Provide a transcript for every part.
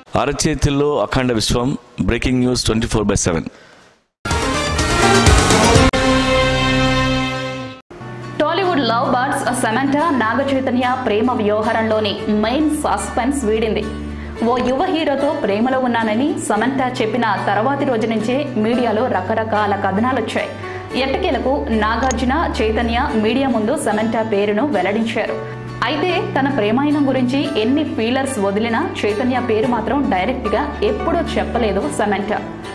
అరచేతిలో అఖండ Vishwam breaking news twenty four by seven Tollywood love birds Samantha Naga Chaitanya ప్రేమ వ్యవహారంలోని మెయిన్ సస్పెన్స్ వీడింది ఓ యువ హీరోతో ప్రేమలో ఉన్నానని సమంత చెప్పిన తర్వాతి రోజు నుంచే మీడియాలో రకరకాల కథనాలు వచ్చాయి ఎట్టకేలకు నాగార్జున చైతన్య మీడియా ముందు సమంత పేరును వెల్లడించారు అయితే తన ప్రేమాయణం గురించి ఎన్ని ఫీలర్స్ వదిలినా చైతన్య పేరు మాత్రం డైరెక్ట్ గా ఎప్పుడూ చెప్పలేదు సమంత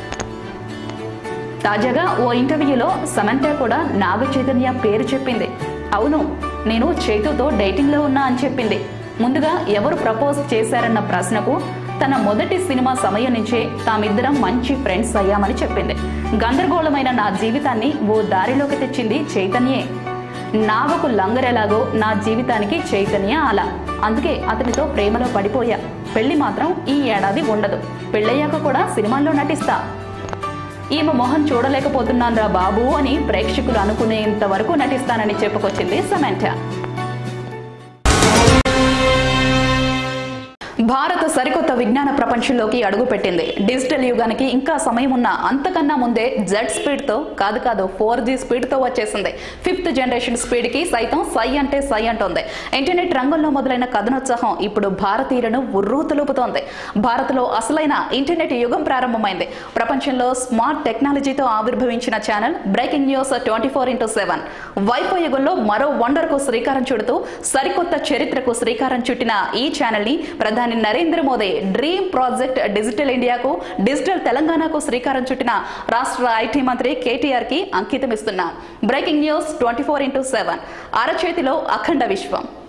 తాజాగా ఓ ఇంటర్వ్యూలో సమంత కూడా నాగ చైతన్య పేరు చెప్పింది అవును నేను చైతుతో డేటింగ్ లో ఉన్నా అని చెప్పింది ముందుగా ఎవరు ప్రపోజ్ చేశారన్న ప్రశ్నకు తన మొదటి సినిమా సమయం నుంచే తామిద్దరం మంచి ఫ్రెండ్స్ అయ్యామని చెప్పింది గందరగోళమైన నా జీవితాన్ని ఓ దారిలోకి తెచ్చింది చైతన్యే నాగకు లంగరెలాగో నా జీవితానికి చైతన్య అలా అందుకే అతనితో ప్రేమలో పడిపోయా పెళ్లి మాత్రం ఈ ఏడాది ఉండదు పెళ్ళయ్యాక కూడా సినిమాల్లో నటిస్తా ఈమె మొహం చూడలేకపోతున్నాన్రా బాబు అని ప్రేక్షకులు అనుకునేంత వరకు నటిస్తానని చెప్పుకొచ్చింది సమంత భారత్ సరికొత్త విజ్ఞాన ప్రపంచంలోకి అడుగుపెట్టింది డిజిటల్ యుగానికి ఇంకా సమయం ఉన్న అంతకన్నా ముందే జెడ్ స్పీడ్ తో కాదు కాదు ఫోర్ జీ స్పీడ్ తో వచ్చేసింది ఫిఫ్త్ జనరేషన్ స్పీడ్ కి సైతం సై అంటే సై అంటోంది ఇంటర్నెట్ రంగంలో మొదలైన కథనోత్సాహం ఇప్పుడు భారతీయులను ఉర్రూ తెలుపుతోంది భారత్ లో అసలైన ఇంటర్నెట్ యుగం ప్రారంభమైంది ప్రపంచంలో స్మార్ట్ టెక్నాలజీతో ఆవిర్భవించిన channel breaking news twenty four into seven wifi యుగంలో మరో వండర్ కు శ్రీకారం చుడుతూ సరికొత్త చరిత్రకు శ్రీకారం చుట్టిన ఈ ఛానల్ ని ప్రధాని Narendra Modi dream project digital ఇండియాకు డిజిటల్ తెలంగాణకు శ్రీకారం చుట్టిన రాష్ట్ర ఐటీ మంత్రి కేటీఆర్ కి అంకితం ఇస్తున్నా breaking news twenty four into seven అరచేతిలో అఖండ విశ్వం